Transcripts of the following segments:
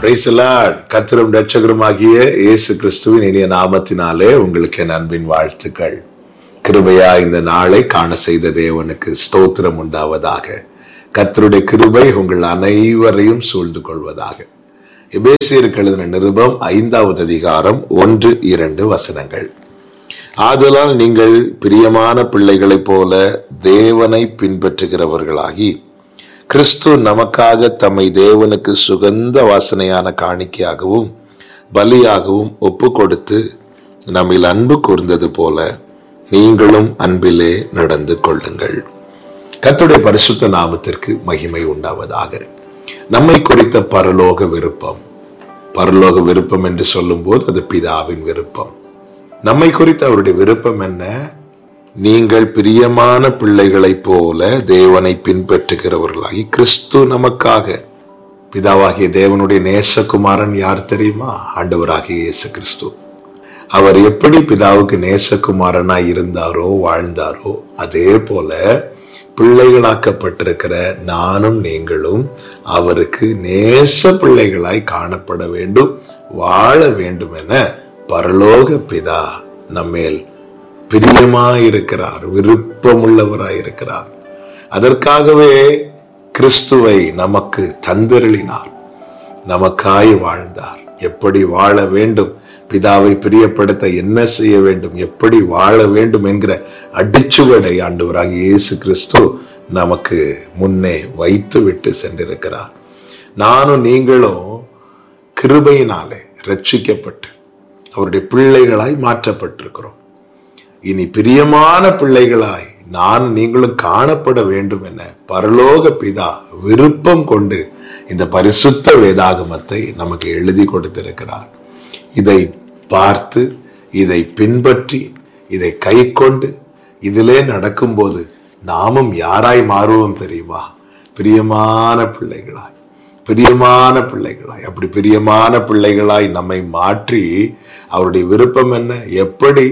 price கத்திரும் ரட்சகருமாகிய இயேசு கிறிஸ்துவின் இனிய நாமத்தினாலே உங்களுக்கு என் அன்பின் வாழ்த்துக்கள் கிருபையா இந்த நாளை காண செய்த தேவனுக்கு ஸ்தோத்திரம் உண்டாவதாக கர்த்தருடைய கிருபை உங்கள் அனைவரையும் சூழ்ந்து கொள்வதாக எபேசியருக்கு எழுதின நிருபம் ஐந்தாவது அதிகாரம் ஒன்று இரண்டு வசனங்கள் ஆதலால் நீங்கள் பிரியமான பிள்ளைகளைப் போல தேவனை பின்பற்றுகிறவர்களாகி கிறிஸ்து நமக்காக தம்மை தேவனுக்கு சுகந்த வாசனையான காணிக்கையாகவும் பலியாகவும் ஒப்பு கொடுத்து நம்மில் அன்பு கூர்ந்தது போல நீங்களும் அன்பிலே நடந்து கொள்ளுங்கள் கர்த்தருடைய பரிசுத்த நாமத்திற்கு மகிமை உண்டாவதாக நம்மை குறித்த பரலோக விருப்பம் பரலோக விருப்பம் என்று சொல்லும்போது அது பிதாவின் விருப்பம் நம்மை குறித்த அவருடைய விருப்பம் என்ன நீங்கள் பிரியமான பிள்ளைகளைப் போல தேவனை பின்பற்றுகிறவர்களாகி கிறிஸ்து நமக்காக பிதாவாகிய தேவனுடைய நேசகுமாரன் யார் தெரியுமா ஆண்டவராகிய இயேசு கிறிஸ்து அவர் எப்படி பிதாவுக்கு நேசகுமாரனாய் இருந்தாரோ வாழ்ந்தாரோ அதே போல பிள்ளைகளாக்கப்பட்டிருக்கிற நானும் நீங்களும் அவருக்கு நேச பிள்ளைகளாய் காணப்பட வேண்டும் வாழ வேண்டும் என பரலோக பிதா நம்மேல் பிரியமாயிருக்கிறார் விருப்பமுள்ளவராயிருக்கிறார் அதற்காகவே கிறிஸ்துவை நமக்கு தந்தருளினார் நமக்காய் வாழ்ந்தார் எப்படி வாழ வேண்டும் பிதாவை பிரியப்படுத்த என்ன செய்ய வேண்டும் எப்படி வாழ வேண்டும் என்கிற அடிச்சுவடை ஆண்டவராக இயேசு கிறிஸ்து நமக்கு முன்னே வைத்து விட்டு சென்றிருக்கிறார் நானும் நீங்களும் கிருபையினாலே ரட்சிக்கப்பட்டு அவருடைய பிள்ளைகளாய் மாற்றப்பட்டிருக்கிறோம் இனி பிரியமான பிள்ளைகளாய் நான் நீங்களும் காணப்பட வேண்டும் என பரலோக பிதா விருப்பம் கொண்டு இந்த பரிசுத்த வேதாகமத்தை நமக்கு எழுதி கொடுத்திருக்கிறார் இதை பார்த்து இதை பின்பற்றி இதை கை கொண்டு இதிலே நடக்கும்போது நாமும் யாராய் மாறுவோம் தெரியுமா பிரியமான பிள்ளைகளாய் பிரியமான பிள்ளைகளாய் அப்படி பிரியமான பிள்ளைகளாய் நம்மை மாற்றி அவருடைய விருப்பம் என்ன எப்படி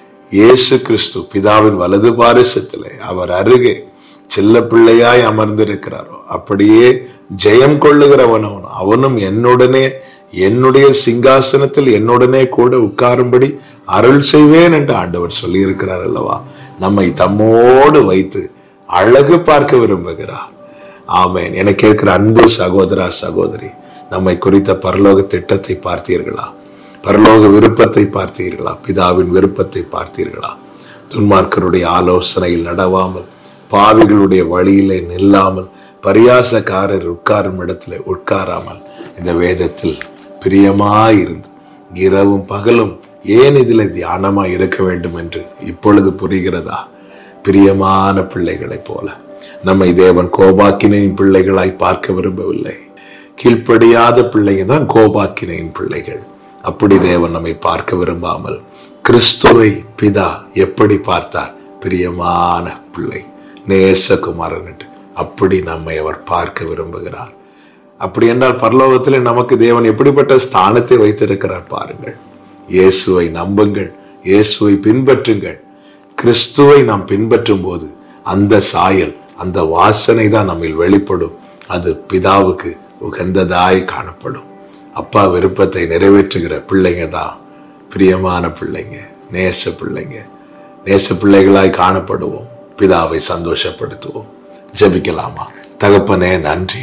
இயேசு கிறிஸ்து பிதாவின் வலது பாரிசத்திலே அவர் அருகே செல்ல பிள்ளையாய் அமர்ந்திருக்கிறாரோ அப்படியே ஜெயம் கொள்ளுகிறவன் அவன் அவனும் என்னுடனே என்னுடைய சிங்காசனத்தில் என்னுடனே கூட உட்காரும்படி அருள் செய்வேன் என்று ஆண்டவர் சொல்லி இருக்கிறார் அல்லவா நம்மை தம்மோடு வைத்து அழகு பார்க்க விரும்புகிறார் ஆமேன் என கேட்கிற அன்பு சகோதரா சகோதரி நம்மை குறித்த பரலோக திட்டத்தை பார்த்தீர்களா பரலோக விருப்பத்தை பார்த்தீர்களா பிதாவின் விருப்பத்தை பார்த்தீர்களா துன்மார்க்கருடைய ஆலோசனையில் நடவாமல் பாவிகளுடைய வழியிலே நில்லாமல் பரியாசக்காரர் உட்காரும் இடத்துல உட்காராமல் இந்த வேதத்தில் பிரியமாயிருந்து இரவும் பகலும் ஏன் இதில் தியானமாய் இருக்க வேண்டும் என்று இப்பொழுது புரிகிறதா பிரியமான பிள்ளைகளைப் போல நம்மை தேவன் கோபாக்கினின் பிள்ளைகளாய் பார்க்க விரும்பவில்லை கீழ்ப்படியாத பிள்ளைங்க தான் கோபாக்கினின் பிள்ளைகள் அப்படி தேவன் நம்மை பார்க்க விரும்பாமல் கிறிஸ்துவை பிதா எப்படி பார்த்தார் பிரியமான பிள்ளை நேசகுமாரன் என்று அப்படி நம்மை அவர் பார்க்க விரும்புகிறார் அப்படி என்றால் பரலோகத்தில் நமக்கு தேவன் எப்படிப்பட்ட ஸ்தானத்தை வைத்திருக்கிறார் பாருங்கள் இயேசுவை நம்புங்கள் இயேசுவை பின்பற்றுங்கள் கிறிஸ்துவை நாம் பின்பற்றும் போது அந்த சாயல் அந்த வாசனை தான் நம்மில் வெளிப்படும் அது பிதாவுக்கு உகந்ததாய் காணப்படும் அப்பா விருப்பத்தை நிறைவேற்றுகிற பிள்ளைங்க தான் பிரியமான பிள்ளைங்க நேச பிள்ளைங்க நேச பிள்ளைகளாய் காணப்படுவோம் பிதாவை சந்தோஷப்படுத்துவோம் ஜபிக்கலாமா தகப்பனே நன்றி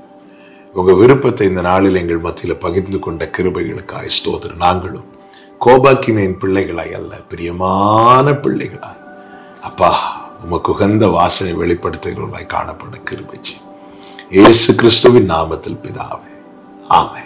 உங்க விருப்பத்தை இந்த நாளில் எங்கள் மத்தியில் பகிர்ந்து கொண்ட கிருபைகளுக்காய் ஸ்தோத்திரம் நாங்களும் கோபாக்கினின் பிள்ளைகளாய் அல்ல பிரியமான பிள்ளைகளாய் அப்பா உமக்கு உகந்த வாசனை வெளிப்படுத்துகிறவர்களாய் காணப்பட கிருபைச்சு இயேசு கிறிஸ்துவின் நாமத்தில் பிதாவே ஆமே